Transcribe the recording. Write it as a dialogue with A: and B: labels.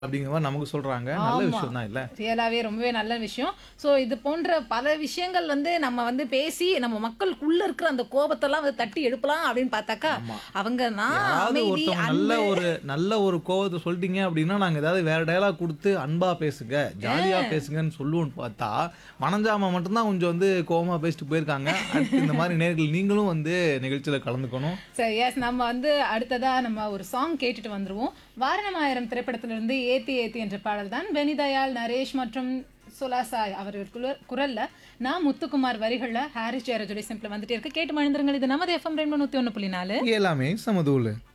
A: அப்படிங்கிற மாதிரி நமக்கு சொல்றாங்க நல்ல
B: ஆமா.
A: விஷயம் தான் இல்ல
B: ரியலாவே ரொம்பவே நல்ல விஷயம் ஸோ இது போன்ற பல விஷயங்கள் வந்து நம்ம வந்து பேசி நம்ம மக்களுக்குள்ள இருக்கிற அந்த கோபத்தெல்லாம் வந்து தட்டி எழுப்பலாம் அப்படின்னு பார்த்தாக்கா
A: ஆமா.
B: அவங்க நான்
A: யாராவது
B: அமைதி
A: ஒருத்தவங்க நல்ல
B: அன்பு
A: ஒரு நல்ல ஒரு கோவத்தை சொல்லிட்டீங்க அப்படின்னா நாங்க ஏதாவது வேற டயலாக் கொடுத்து அன்பா பேசுங்க ஜாலியா பேசுங்கன்னு சொல்லுவோம்னு பார்த்தா மனஞ்சாமா மட்டும்தான் கொஞ்சம் வந்து கோவமா பேசிட்டு போயிருக்காங்க அடுத்து இந்த மாதிரி நேர்கள் நீங்களும் வந்து நிகழ்ச்சியில கலந்துக்கணும்
B: சரி எஸ் நம்ம வந்து அடுத்ததா நம்ம ஒரு சாங் கேட்டுட்டு வந்துருவோம் வாரணமாயிரம் திரைப்படத்திலிருந்து ஏத்தி ஏத்தி என்ற பாடல் தான் பெனிதயாள் நரேஷ் மற்றும் சுலாசாய் அவர்கள் குல- குரல்ல நான் முத்துக்குமார் வரிகள்ல ஹாரிஸ் ஜெயராஜுடைய சிம்பிள் வந்துட்டே இருக்கு கேட்டு மழுந்துருங்கள் இது நமது எஃப்எம் ரெண்டு நூத்தி ஒன்று புள்ளி நாலு
A: எல்லாமே சமதூள்